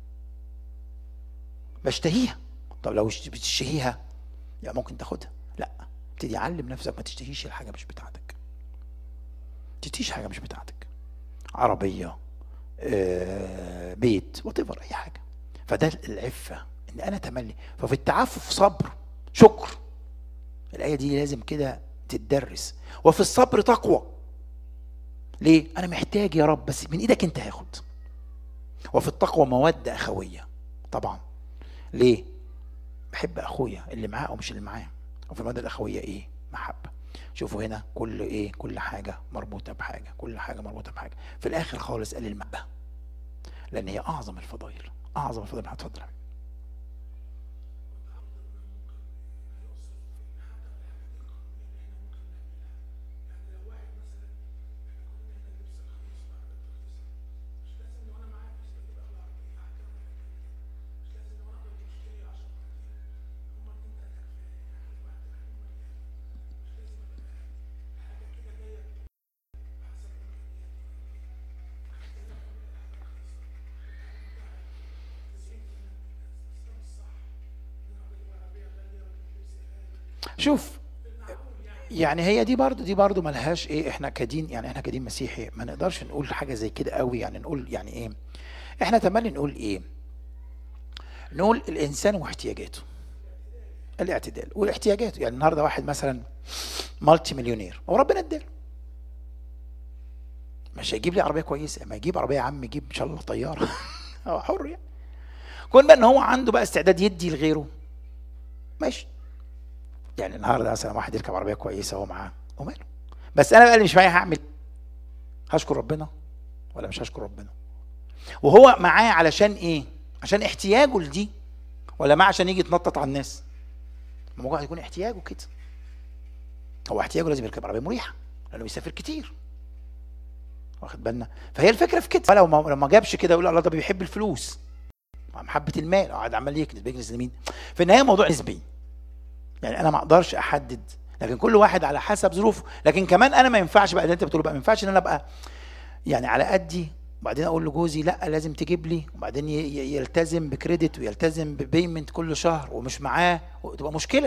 A: بشتهيها طب لو بتشتهيها يبقى ممكن تاخدها لا ابتدي علم نفسك ما تشتهيش الحاجه مش بتاعتك تشتهيش حاجه مش بتاعتك عربيه آه، بيت وات اي حاجه فده العفه ان انا تملي ففي التعفف صبر شكر الايه دي لازم كده تتدرس وفي الصبر تقوى ليه انا محتاج يا رب بس من ايدك انت هاخد وفي التقوى موده اخويه طبعا ليه بحب اخويا اللي معاه او مش اللي معاه وفي الموده الاخويه ايه محبه شوفوا هنا كل ايه كل حاجه مربوطه بحاجه كل حاجه مربوطه بحاجه في الاخر خالص قال المحبه لان هي اعظم الفضائل اعظم الفضائل هتفضل شوف يعني هي دي برضو دي برضو ملهاش ايه احنا كدين يعني احنا كدين مسيحي ما نقدرش نقول حاجه زي كده قوي يعني نقول يعني ايه احنا تملي نقول ايه نقول الانسان واحتياجاته الاعتدال واحتياجاته يعني النهارده واحد مثلا مالتي مليونير وربنا اداله مش هيجيب لي عربيه كويسه ما يجيب عربيه يا عم يجيب ان شاء الله طياره هو حر يعني كون بقى ان هو عنده بقى استعداد يدي لغيره ماشي يعني النهارده مثلا واحد يركب عربيه كويسه وهو معاه وماله بس انا بقى اللي مش معايا هعمل هشكر ربنا ولا مش هشكر ربنا وهو معاه علشان ايه عشان احتياجه لدي ولا معاه عشان يجي يتنطط على الناس ما ممكن يكون احتياجه كده هو احتياجه لازم يركب عربيه مريحه لانه بيسافر كتير واخد بالنا فهي الفكره في كده لو ما لو ما جابش كده يقول الله ده بيحب الفلوس محبه المال قاعد عمال يكنس بيكنس لمين في النهايه موضوع نسبي يعني انا ما اقدرش احدد لكن كل واحد على حسب ظروفه لكن كمان انا ما ينفعش بقى اللي انت بتقوله بقى ما ينفعش ان انا ابقى يعني على قدي وبعدين اقول لجوزي لا لازم تجيب لي وبعدين يلتزم بكريدت ويلتزم ببيمنت كل شهر ومش معاه وتبقى مشكله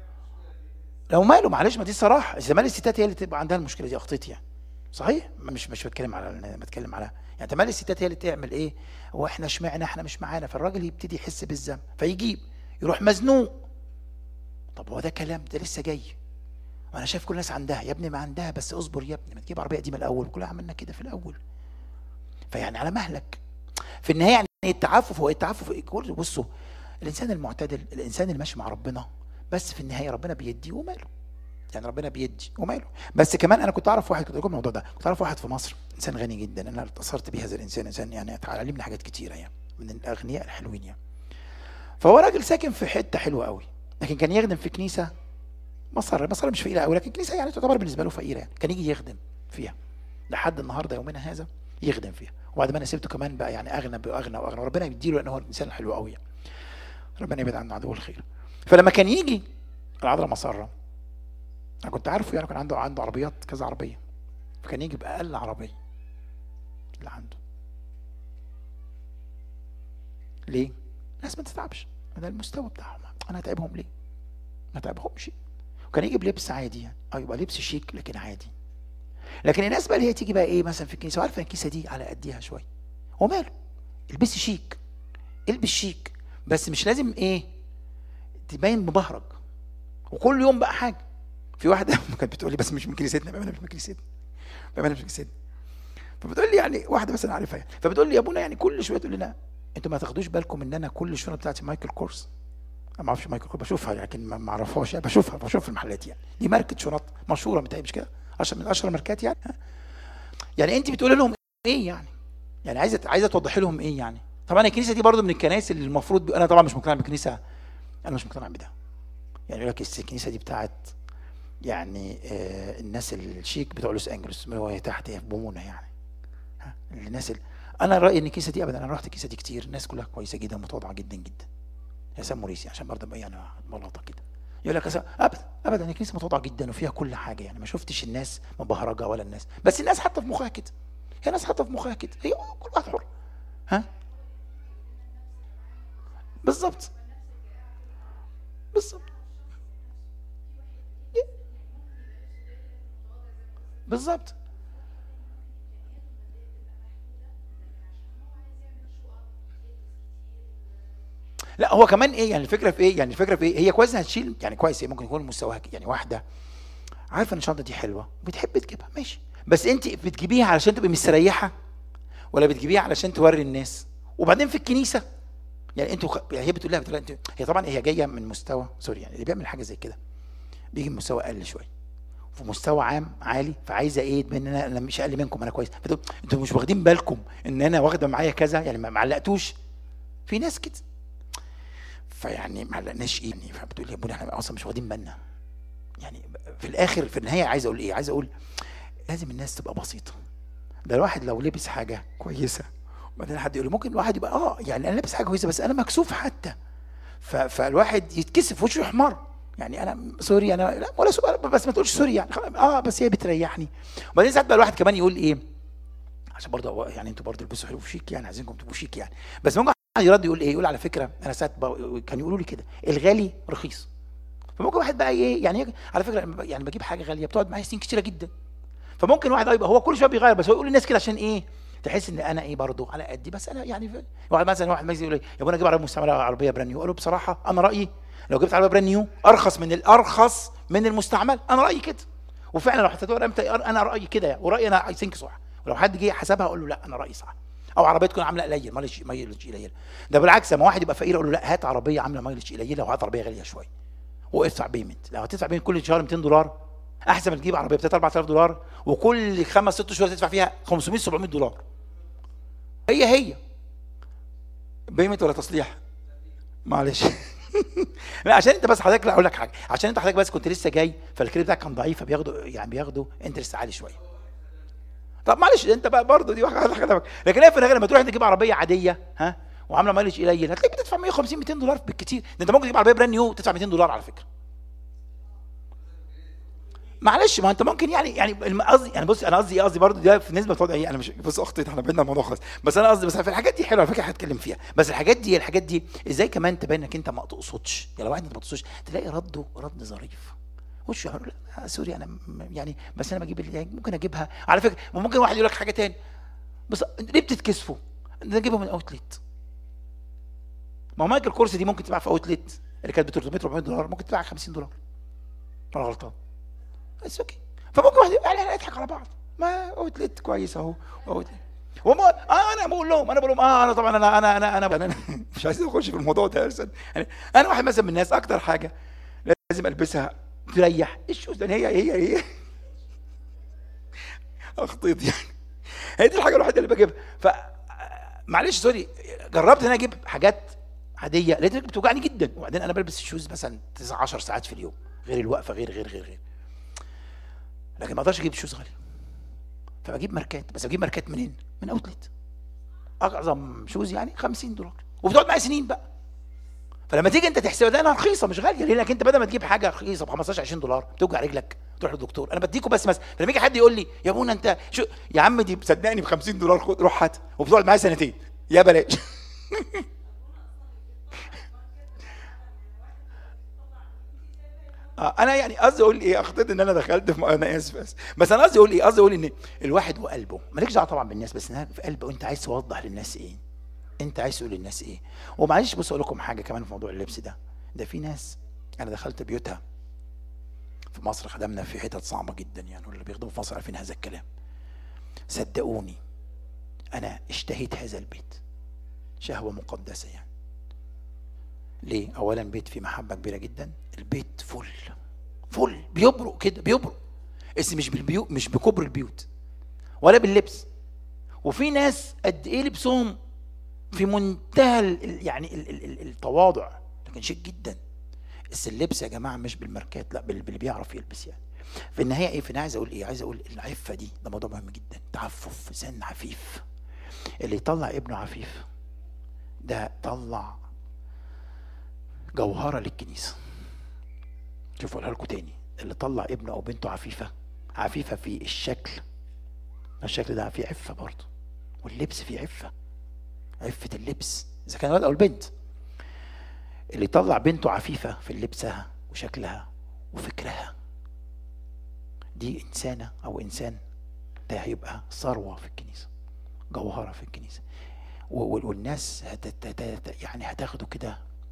A: لو ماله معلش ما دي الصراحه زمان الستات هي اللي تبقى عندها المشكله دي اخطيتي يعني صحيح مش مش بتكلم على بتكلم على يعني تمام الستات هي اللي تعمل ايه هو احنا اشمعنا احنا مش معانا فالراجل يبتدي يحس بالذنب فيجيب يروح مزنوق طب هو ده كلام ده لسه جاي وانا شايف كل الناس عندها يا ابني ما عندها بس اصبر يا ابني ما تجيب عربيه قديمه الاول كلنا عملنا كده في الاول فيعني على مهلك في النهايه يعني التعفف هو التعفف بصوا الانسان المعتدل الانسان اللي ماشي مع ربنا بس في النهايه ربنا بيدي وماله يعني ربنا بيدي وماله بس كمان انا كنت اعرف واحد كنت اقول الموضوع ده كنت اعرف واحد في مصر انسان غني جدا انا اتاثرت بيه هذا الانسان انسان يعني علمني حاجات كتيره يعني من الاغنياء الحلوين يعني فهو راجل ساكن في حته حلوه قوي لكن كان يخدم في كنيسه مصر مصر مش فقيره قوي لكن كنيسه يعني تعتبر بالنسبه له فقيره يعني كان يجي يخدم فيها لحد النهارده يومنا هذا يخدم فيها وبعد ما انا سبته كمان بقى يعني اغنى باغنى واغنى وربنا يديله لان هو انسان حلو قوي يعني. ربنا يبعد عنه عدو الخير فلما كان يجي العذراء مسره انا كنت عارفه يعني كان عنده عنده عربيات كذا عربيه فكان يجي باقل عربيه اللي عنده ليه؟ الناس ما تتعبش ده المستوى بتاعهم انا هتعبهم ليه؟ ما تعبهمش وكان يجي بلبس عادي يعني اه يبقى لبس شيك لكن عادي لكن الناس بقى اللي هي تيجي بقى ايه مثلا في الكنيسه عارفه الكنيسه دي على قديها شويه هو ماله البسي شيك البس شيك بس مش لازم ايه تبين مبهرج وكل يوم بقى حاجه في واحده كانت بتقول لي بس مش من كنيستنا بامانه مش من كنيستنا بامانه مش من كنيستنا فبتقول لي يعني واحده مثلا عارفها يعني فبتقول لي يا ابونا يعني كل شويه تقول لنا انتوا ما تاخدوش بالكم ان انا كل الشنط بتاعتي مايكل كورس انا ما اعرفش مايكل كورس بشوفها لكن ما اعرفهاش يعني بشوفها بشوف في المحلات يعني دي ماركه شنط مشهوره متهيألي مش كده اشهر من اشهر ماركات يعني يعني انت بتقول لهم ايه يعني يعني عايزه عايزه توضحي لهم ايه يعني طبعا الكنيسه دي برضو من الكنائس اللي المفروض ب... انا طبعا مش مقتنع بالكنيسه انا مش مقتنع بده يعني يقول لك الكنيسه دي بتاعت يعني آه الناس الشيك بتوع لوس انجلوس هو تحت بومونه يعني ها الناس اللي انا رايي ان الكنيسه دي ابدا انا رحت الكنيسه دي كتير الناس كلها كويسه جدا متواضعه جدا جدا يا سام موريسي عشان برضه ابقى يعني ملطه كده يقول لك ابدا ابدا الكنيسه متواضعه جدا وفيها كل حاجه يعني ما شفتش الناس مبهرجه ولا الناس بس الناس حتى في مخها كده هي ناس حتى في مخها كده هي كل واحد حر ها بالظبط بالظبط بالظبط لا هو كمان ايه يعني الفكره في ايه يعني الفكره في ايه هي كويس انها تشيل يعني كويس هي ممكن يكون مستواها ك- يعني واحده عارفه ان الشنطه دي حلوه بتحب تجيبها ماشي بس انت بتجيبيها علشان تبقي مستريحه ولا بتجيبيها علشان توري الناس وبعدين في الكنيسه يعني انتوا خ... يعني هي بتقول لها بتقول لها انت هي طبعا هي جايه من مستوى سوري يعني اللي بيعمل حاجه زي كده بيجي من مستوى اقل شويه في مستوى عام عالي فعايزه ايه تبين ان انا انا مش اقل منكم انا كويس فتقول انتوا مش واخدين بالكم ان انا واخده معايا كذا يعني ما ما علقتوش في ناس كده فيعني ما علقناش ايه يعني فبتقول لي يا ابونا احنا اصلا مش واخدين بالنا يعني في الاخر في النهايه عايز اقول ايه عايز اقول لازم الناس تبقى بسيطه ده الواحد لو لبس حاجه كويسه وبعدين حد يقول له ممكن الواحد يبقى اه يعني انا لابس حاجه كويسه بس انا مكسوف حتى ف- فالواحد يتكسف وشه يحمر يعني انا سوري انا لا ولا سوري بس ما تقولش سوري يعني خلاص، اه بس هي بتريحني وبعدين ساعات بقى الواحد كمان يقول ايه عشان برضه هو- يعني انتوا برضه البسوا حلو وشيك يعني عايزينكم تبقوا شيك يعني بس ممكن واحد يرد يقول ايه يقول على فكره انا ساعات بق- كانوا يقولوا لي كده الغالي رخيص فممكن واحد بقى ايه يعني يجي- على فكره لما ب- يعني بجيب حاجه غاليه بتقعد معايا سنين كتيره جدا فممكن واحد اه يبقى هو كل شويه بيغير بس هو يقول للناس كده عشان ايه تحس ان انا ايه برضه على قدي بس انا يعني ف- واحد مثلا واحد مثلا يقول لي يا ابونا اجيب عربيه مستعمله عربيه براند نيو اقول له بصراحه انا رايي لو جبت عربيه براند نيو ارخص من الارخص من المستعمل انا رايي كده وفعلا لو حطيتها امتى انا رايي كده يعني ورايي انا اي ثينك صح ولو حد جه حسبها اقول له لا انا رايي صح او عربيه تكون عامله قليل مايلج مايلج قليل ده بالعكس لما واحد يبقى فقير اقول له لا هات عربيه عامله مايلج قليله وهات عربيه غاليه شويه وادفع بيمنت لو هتدفع بيمنت كل شهر 200 دولار احسن ما تجيب عربيه ب 3 4000 دولار وكل خمس ست شهور تدفع فيها 500 700 دولار هي هي بيمنت ولا تصليح معلش لا عشان انت بس حضرتك لا اقول لك حاجه عشان انت حضرتك بس كنت لسه جاي فالكريدت بتاعك كان ضعيف فبياخدوا يعني بياخدوا انترست عالي شويه طب معلش انت بقى برضه دي واحده حاجه لكن هي في الاخر لما تروح تجيب عربيه عاديه ها وعامله مايلج قليل هتلاقيك بتدفع 150 200 دولار بالكتير ده انت ممكن تجيب عربيه براند نيو تدفع 200 دولار على فكره معلش ما انت ممكن يعني يعني الم- قصدي يعني بص انا قصدي ايه قصدي برضه ده في نسبه وضع ايه انا مش بص اختي احنا بعدنا عن الموضوع خالص بس انا قصدي بس في الحاجات دي حلوه على فكره هتكلم فيها بس الحاجات دي الحاجات دي ازاي كمان تبين انك انت ما تقصدش يعني لو واحد ما تقصدش تلاقي رده رد ظريف وش يقول لا سوري انا م- يعني بس انا بجيب اللي ممكن اجيبها على فكره وممكن واحد يقول لك حاجه تاني بس ليه بتتكسفوا؟ ده نجيبها من اوتلت ما هو مايكل كورس دي ممكن تباع في اوتلت اللي كانت ب 300 400 دولار ممكن تباع 50 دولار انا غلطان بس اوكي فممكن واحد يقول يعني نضحك على بعض ما اوتلت كويس اهو اوتلت وما اه انا بقول لهم انا بقول لهم اه انا طبعا انا انا انا انا, أنا, أنا مش عايز اخش في الموضوع ده اساسا يعني انا واحد مثلا من الناس اكتر حاجه لازم البسها تريح الشوز ده هي هي هي اخطيت يعني هي دي الحاجه الوحيده اللي بجيبها ف معلش سوري جربت ان انا اجيب حاجات عاديه لقيت رجلي بتوجعني جدا وبعدين انا بلبس الشوز مثلا 9 10 ساعات في اليوم غير الوقفه غير غير غير غير لكن ما اقدرش اجيب شوز غاليه فبجيب ماركات بس بجيب ماركات منين؟ من اوتلت اعظم شوز يعني 50 دولار وبتقعد معايا سنين بقى فلما تيجي انت تحسبها ده انا رخيصه مش غاليه لانك انت بدل ما تجيب حاجه رخيصه ب 15 20 دولار بتوجع رجلك تروح للدكتور انا بديكوا بس مثلا فلما يجي حد يقول لي يا ابونا انت شو يا عم دي صدقني ب 50 دولار خد روح هات وبتقعد معايا سنتين يا بلاش آه، انا يعني قصدي اقول ايه اخطيت ان انا دخلت في م- انا اسف اسف بس انا قصدي اقول ايه قصدي اقول ان الواحد وقلبه مالكش دعوه طبعا بالناس بس إنها في قلبه انت عايز توضح للناس ايه انت عايز تقول للناس ايه ومعلش بص اقول لكم حاجه كمان في موضوع اللبس ده ده في ناس انا دخلت بيوتها في مصر خدمنا في حتت صعبه جدا يعني واللي بيخدموا في مصر عارفين هذا الكلام صدقوني انا اشتهيت هذا البيت شهوه مقدسه يعني ليه اولا بيت فيه محبه كبيره جدا البيت فل فل بيبرق كده بيبرق بس مش بالبيوت مش بكبر البيوت ولا باللبس وفي ناس قد ايه لبسهم في منتهى ال- ال- يعني ال- ال- ال- التواضع لكن شيك جدا بس اللبس يا جماعه مش بالماركات لا بال- باللي بيعرف يلبس يعني في النهايه ايه في النهايه عايز اقول ايه عايز اقول العفه دي ده موضوع مهم جدا تعفف سن عفيف اللي يطلع ابنه عفيف ده طلع جوهره للكنيسه شوفوا اقولها لكم تاني اللي طلع ابنه او بنته عفيفه عفيفه في الشكل الشكل ده فيه عفه برضه واللبس فيه عفه عفه اللبس اذا كان الولد او البنت اللي يطلع بنته عفيفه في لبسها وشكلها وفكرها دي انسانه او انسان ده هيبقى ثروه في الكنيسه جوهره في الكنيسه و- و- والناس هت هت- هت- يعني هتاخده كده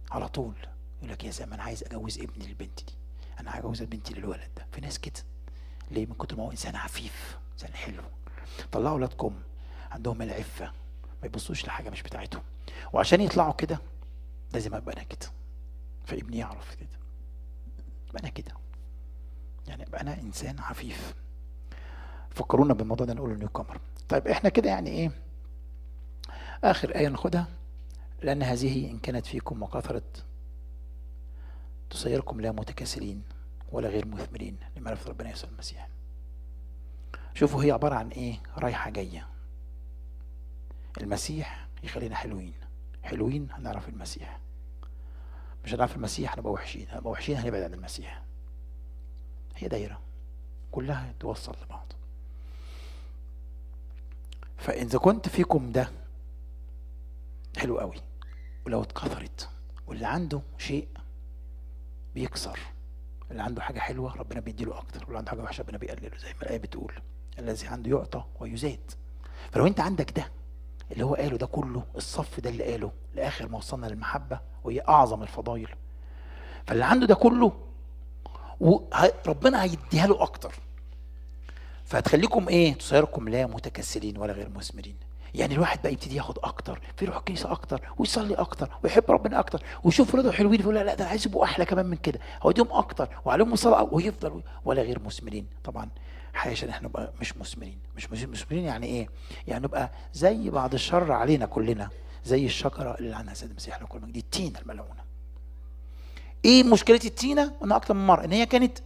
A: على طول يقول لك يا زلمه انا عايز اجوز ابني للبنت دي انا عايز اجوز بنتي للولد ده في ناس كده ليه من كتر ما هو انسان عفيف انسان حلو طلعوا اولادكم عندهم العفه ما يبصوش لحاجه مش بتاعتهم وعشان يطلعوا كده لازم ابقى انا كده فابني يعرف كده ابقى انا كده يعني ابقى انا انسان عفيف فكرونا بالموضوع ده نقول نيو كامر طيب احنا كده يعني ايه اخر ايه ناخدها لان هذه ان كانت فيكم وكثرت تصيركم لا متكاسلين ولا غير مثمرين لمعرفة ربنا يسوع المسيح شوفوا هي عبارة عن ايه رايحة جاية المسيح يخلينا حلوين حلوين هنعرف المسيح مش هنعرف المسيح هنبقى وحشين هنبقى وحشين هنبعد عن المسيح هي دايرة كلها توصل لبعض فإذا كنت فيكم ده حلو قوي ولو اتكثرت واللي عنده شيء بيكسر اللي عنده حاجة حلوة ربنا بيديله أكتر واللي عنده حاجة وحشة ربنا بيقلله زي ما الآية بتقول الذي عنده يعطى ويزاد فلو أنت عندك ده اللي هو قاله ده كله الصف ده اللي قاله لآخر ما وصلنا للمحبة وهي أعظم الفضائل فاللي عنده ده كله ربنا هيديها له أكتر فهتخليكم إيه تصيركم لا متكسلين ولا غير مثمرين يعني الواحد بقى يبتدي ياخد اكتر في يروح الكنيسه اكتر ويصلي اكتر ويحب ربنا اكتر ويشوف ولاده حلوين يقول لا لا ده انا عايز يبقوا احلى كمان من كده هوديهم اكتر وعليهم الصلاه ويفضل ولا غير مثمرين طبعا حاشا ان احنا نبقى مش مثمرين مش مثمرين يعني ايه؟ يعني نبقى زي بعض الشر علينا كلنا زي الشجره اللي عنها سيد المسيح له كل مجد التينه الملعونه ايه مشكله التينه؟ انها اكتر من مره ان هي كانت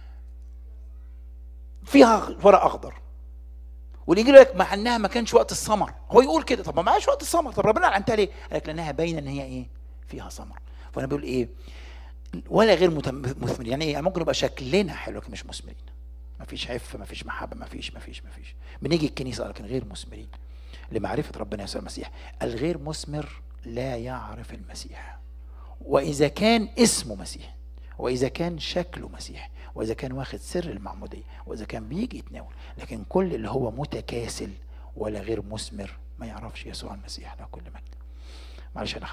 A: فيها ورق اخضر والانجيل يقول لك مع انها ما كانش وقت الثمر هو يقول كده طب ما معاش وقت الثمر طب ربنا لعنتها ليه؟ قال لك لانها باينه ان هي ايه؟ فيها ثمر فانا بقول ايه؟ ولا غير مثمرين يعني ايه؟ يعني ممكن يبقى شكلنا حلو لكن مش مثمرين ما فيش عفه ما فيش محبه ما فيش ما فيش ما فيش بنيجي الكنيسه لكن غير مثمرين لمعرفه ربنا يسوع المسيح الغير مثمر لا يعرف المسيح واذا كان اسمه مسيح واذا كان شكله مسيح واذا كان واخد سر المعموديه واذا كان بيجي يتناول لكن كل اللي هو متكاسل ولا غير مثمر ما يعرفش يسوع المسيح له كل مجد معلش انا